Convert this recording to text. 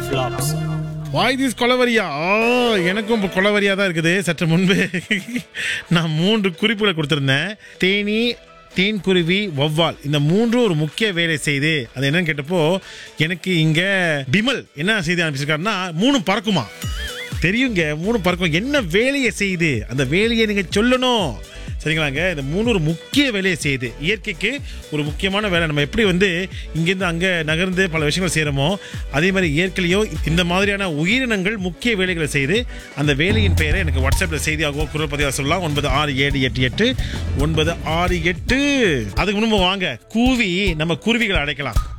flops. Why this கொலவரியா ஆ, எனக்கும் இப்போ கொலவரியா தான் இருக்குது சற்று முன்பு நான் மூன்று குறிப்புகளை கொடுத்துருந்தேன் தேனி தேன்குருவி வௌவால் இந்த மூன்றும் ஒரு முக்கிய வேலை செய்து அது என்னன்னு கேட்டப்போ எனக்கு இங்க பிமல் என்ன செய்தி அனுப்பிச்சிருக்காருன்னா மூணு பறக்குமா தெரியுங்க மூணு பறக்கும் என்ன வேலையை செய்யுது அந்த வேலையை நீங்க சொல்லணும் சரிங்களாங்க இந்த மூணு ஒரு முக்கிய வேலையை செய்யுது இயற்கைக்கு ஒரு முக்கியமான வேலை நம்ம எப்படி வந்து இங்கேருந்து அங்கே நகர்ந்து பல விஷயங்கள் செய்கிறோமோ அதே மாதிரி இயற்கையிலையும் இந்த மாதிரியான உயிரினங்கள் முக்கிய வேலைகளை செய்து அந்த வேலையின் பெயரை எனக்கு வாட்ஸ்அப்பில் செய்தியாகவோ குரல் பதிவாக சொல்லலாம் ஒன்பது ஆறு ஏழு எட்டு எட்டு ஒன்பது ஆறு எட்டு அதுக்கு முன்பு வாங்க கூவி நம்ம குருவிகளை அடைக்கலாம்